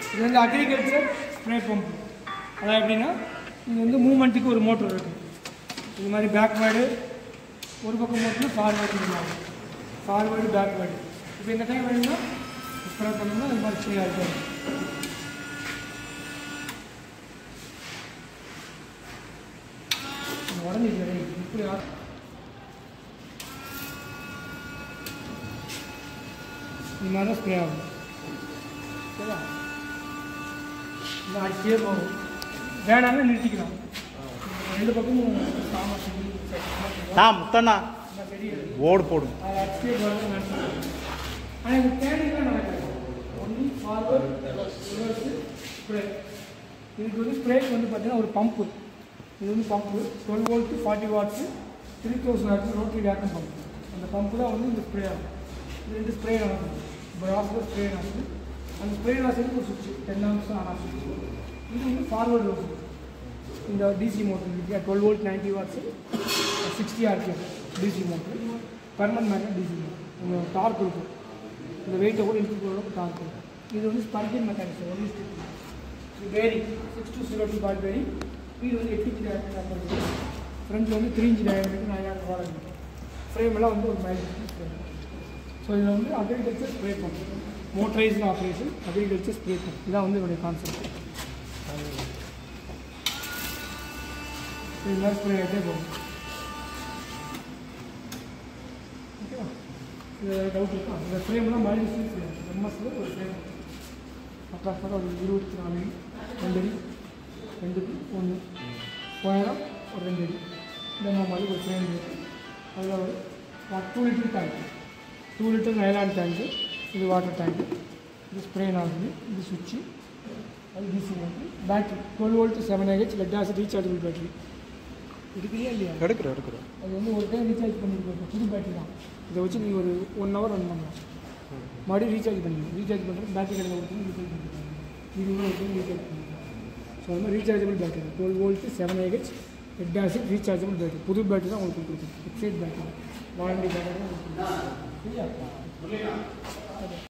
இது வந்து agriculture spray pump அதான் எப்படின்னா இது வந்து மூமெண்ட்டுக்கு ஒரு மோட்டர் இருக்குது இது மாதிரி பேக்வேர்டு ஒரு பக்கம் மோட்டர் ஃபார்வேர்டு இருந்தாங்க ஃபார்வேர்டு பேக்வேர்டு இப்போ இந்த டைம் வேணும்னா ஸ்ப்ரே பண்ணோம்னா இது மாதிரி ஃப்ரீயாக இருக்கும் உடஞ்சிட்டு இப்படி ஆ- இந்த மாதிரி தான் ஸ்ப்ரே ஆகும் ஓகேவா இந்த அடிச்சே போகும் வேணாம்னா நிறுத்திக்கலாம் ரெண்டு பக்கமும் சாமான் செடி ஆ முத்தண்ணா இந்த செடி இருக்கு. ஓடு போடும் அது அடிச்சே போகிறது நினைச்சிக்கலாம் ஆனால் இது தேடிலாம் நடக்காது ஒன்லி ஃபார்வர்ட் ரிவர்ஸு ஸ்ப்ரே இதுக்கு வந்து ஸ்ப்ரேக்கு வந்து பார்த்தீங்கன்னா ஒரு பம்பு இது வந்து pump twelve volt forty watts three thousand watts rotary vacuum pump அந்த பம்பு தான் வந்து இந்த ஸ்ப்ரே ஆகும் இது ரெண்டு ஸ்ப்ரே நடக்கும் பிராஸில் ஸ்ப்ரே நடக்குது அந்த ஸ்ப்ரே நாசிக்கு ஒரு சுவிட்ச் டென் ஆம்ஸ் ஆன் ஆஃப் இது வந்து ஃபார்வர்டு ரோஸ் இந்த டிசி மோட்டர் இருக்கு twelve volt ninety watts sixty RPM DC motor permanent magnet DC motor இந்த டார்க் இருக்கும் இந்த வெயிட்டை கூட இன்க்ரீஸ் பண்ண டார்க் இருக்கும் இது வந்து ஸ்பர்ஜிங் மெக்கானிக்ஸ் ஒன்லி ஸ்டிக் இது bearing six two zero two ball bearing இது வந்து எட்டு இன்ச்சு டயமீட்டர் ஃப்ரண்ட்டில் வந்து த்ரீ இன்ச்சு டயமீட்டர் நைன் வாடகை ஃப்ரேம் எல்லாம் வந்து ஒரு மைல் ஃப்ரேம் ஸோ இதில் வந்து agriculture spray pump motorised operation agriculture spray pump இதான் வந்து என்னுடைய கான்செப்ட் இது மாதிரி ஸ்ப்ரே ஆகிட்டே போகும் ஓகேவா இது டவுட் இருக்கா இந்த ஃப்ரேம்லாம் மல்டி ஸ்டீல் ஃப்ரேம் எம்எஸ்ல ஒரு ஃப்ரேம் அப்ராக்சிமேட்டாக ஒரு இருபத்தி நாலு அடி ரெண்டு அடி ரெண்டுக்கு ஒன்று உயரம் ஒரு ரெண்டு அடி இந்த மாதிரி ஒரு ஃப்ரேம் இருக்குது அதில் ஒரு two litre tank two litre nylon tank இது வாட்டர் டேங்க்கு இது ஸ்ப்ரே ஆகுது இது சுவிட்சு அது DC motor battery twelve volt seven AH lead acid rechargeable battery இருக்குல்லையா இல்லையா எடுக்கிறோம் எடுக்கிறோம் அது வந்து ஒரு டைம் ரீசார்ஜ் பண்ணிட்டு புது பேட்டரி தான் இதை வச்சு நீங்கள் ஒரு ஒன் ஹவர் ரன் பண்ணலாம் மறுபடியும் ரீசார்ஜ் பண்ணிக்கலாம் ரீசார்ஜ் பண்ணுறது பேட்டரி கடையில் கொடுத்து ரீசார்ஜ் பண்ணிக்கலாம் இது கூட ஒரு டைம் ரீசார்ஜ் பண்ணிக்கலாம் ஸோ அது மாதிரி rechargeable battery twelve volt seven AH lead acid rechargeable battery புது பேட்டரி தான் உங்களுக்கு கொடுத்துருக்கு எக்ஸைட் பேட்டரி வாரண்டி பேட்டரி தான் உங்களுக்கு கொடுத்துருக்கு. சரியா